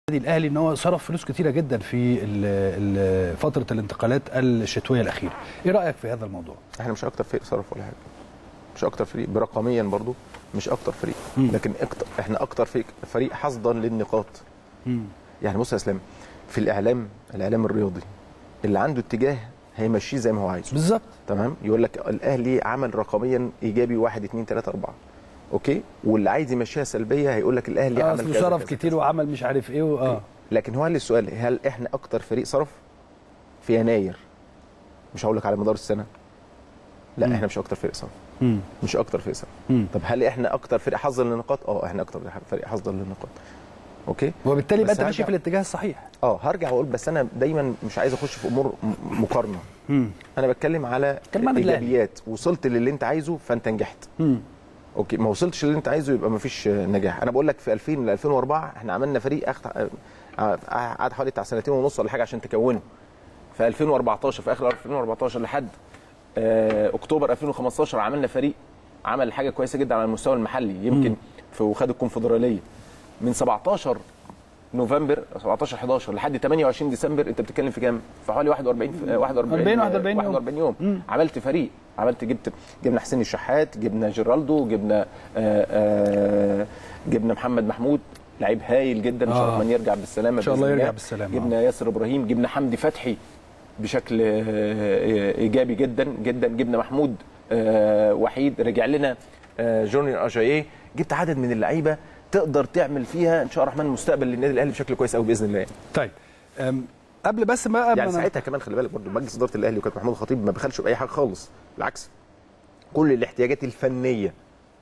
النادي الاهلي ان هو صرف فلوس كتيره جدا في ال- ال- فتره الانتقالات الشتويه الاخيره ايه رايك في هذا الموضوع احنا مش اكتر فريق صرف ولا حاجه مش اكتر فريق برقميا برضو مش اكتر فريق مم. لكن اكتر احنا اكتر فريق فريق حصدا للنقاط يعني بص يا اسلام في الاعلام الاعلام الرياضي اللي عنده اتجاه هيمشيه زي ما هو عايزه بالظبط تمام يقول لك الاهلي عمل رقميا ايجابي 1 2 3 4 اوكي واللي عايز يمشيها سلبيه هيقول لك الاهلي آه، عمل اصله كذا صرف كذا كتير كذا. وعمل مش عارف ايه و... اه لكن هو السؤال هل احنا اكتر فريق صرف في يناير مش هقول لك على مدار السنه لا مم. احنا مش اكتر فريق صرف مم. مش اكتر فريق صرف مم. طب هل احنا اكتر فريق حظا للنقاط اه احنا اكتر فريق حظا للنقاط اوكي وبالتالي يبقى بس انت ماشي هرجع- في الاتجاه الصحيح اه هرجع واقول بس انا دايما مش عايز اخش في امور م- مقارنه مم. انا بتكلم على بتكلم عن الأهلي. ايجابيات وصلت للي انت عايزه فانت نجحت مم. اوكي ما وصلتش للي انت عايزه يبقى ما فيش نجاح انا بقول لك في 2000 ل 2004 احنا عملنا فريق أخت... قعد حوالي بتاع سنتين ونص ولا حاجه عشان تكونه في 2014 في اخر 2014 لحد آه، اكتوبر 2015 عملنا فريق عمل حاجه كويسه جدا على المستوى المحلي يمكن في وخد الكونفدراليه من 17 نوفمبر 17 11 لحد 28 ديسمبر انت بتتكلم في كام؟ في حوالي 41 في- 41 40 41 يوم. 41 يوم مم. عملت فريق عملت جبت جبنا حسين الشحات جبنا جيرالدو جبنا آآ آآ جبنا محمد محمود لعيب هايل جدا ان شاء آه. الله يرجع بالسلامه إن شاء بإذن الله يرجع بالسلامة. جبنا ياسر ابراهيم جبنا حمدي فتحي بشكل آه، ايجابي جدا جدا جبنا محمود آه، وحيد رجع لنا آه، جونيور اجاييه جبت عدد من اللعيبه تقدر تعمل فيها ان شاء الله الرحمن مستقبل للنادي الاهلي بشكل كويس قوي باذن الله يعني. طيب أم، قبل بس ما قبل يعني ما- ساعتها كمان خلي بالك برضه مجلس اداره الاهلي وكابتن محمود الخطيب ما بخلش باي حاجه خالص بالعكس كل الاحتياجات الفنيه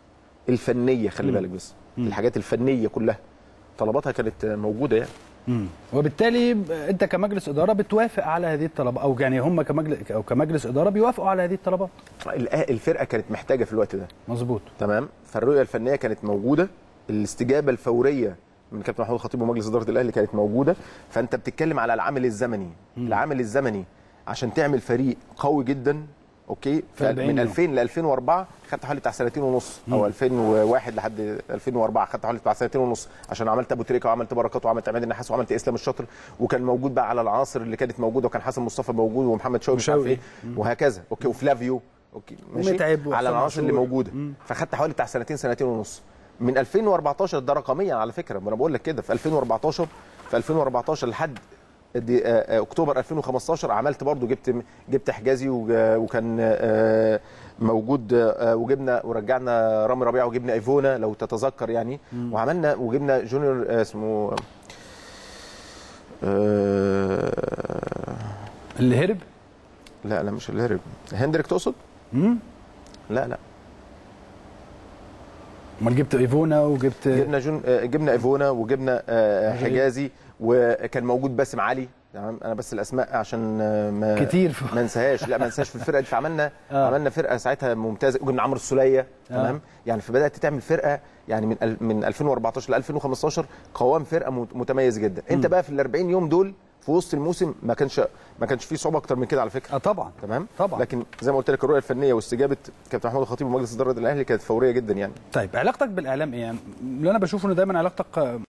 الفنيه خلي مم. بالك بس مم. الحاجات الفنيه كلها طلباتها كانت موجوده يعني مم. وبالتالي ب- انت كمجلس اداره بتوافق على هذه الطلبات او يعني هم كمجلس او كمجلس اداره بيوافقوا على هذه الطلبات الأ- الفرقه كانت محتاجه في الوقت ده مظبوط تمام فالرؤيه الفنيه كانت موجوده الاستجابه الفوريه من كابتن محمود الخطيب ومجلس اداره الاهلي كانت موجوده فانت بتتكلم على العامل الزمني العامل الزمني عشان تعمل فريق قوي جدا اوكي في 40 من يوم. 2000 ل 2004 خدت حوالي بتاع سنتين ونص او 2001 لحد 2004 خدت حوالي بتاع سنتين ونص عشان عملت ابو تريكه وعملت بركات وعملت عماد النحاس وعملت اسلام الشاطر وكان موجود بقى على العناصر اللي كانت موجوده وكان حسن مصطفى موجود ومحمد شوقي مش عارف وشوقي. ايه وهكذا اوكي وفلافيو اوكي ماشي ومتعب على وحسام العناصر اللي عاشور. موجوده مم. فخدت حوالي بتاع سنتين سنتين ونص من 2014 ده رقميا على فكره ما انا بقول لك كده في 2014 في 2014 لحد دي آه، آه، اكتوبر 2015 عملت برضو جبت جبت حجازي وج- وكان آه، موجود آه، وجبنا ورجعنا رامي ربيعه وجبنا ايفونا لو تتذكر يعني وعملنا وجبنا جونيور آه، اسمه آه، اللي هرب لا لا مش الهرب هندريك تقصد؟ مم. لا لا امال جبت ايفونا وجبت جبنا جون آه، جبنا ايفونا وجبنا آه، أجاي. حجازي وكان موجود باسم علي تمام انا بس الاسماء عشان آه، ما كتير ما انساهاش لا ما انساش في الفرقه دي فعملنا آه. عملنا فرقه ساعتها ممتازه وجبنا عمرو السوليه تمام يعني فبدات تعمل فرقه يعني من ال- من 2014 ل 2015 قوام فرقه مت- متميز جدا انت بقى في ال 40 يوم دول في وسط الموسم ما كانش ما كانش فيه صعوبه اكتر من كده على فكره اه طبعا تمام طبعا. لكن زي ما قلت لك الرؤيه الفنيه واستجابه كابتن محمود الخطيب ومجلس اداره الاهلي كانت فوريه جدا يعني طيب علاقتك بالاعلام ايه يعني اللي انا بشوفه ان دايما علاقتك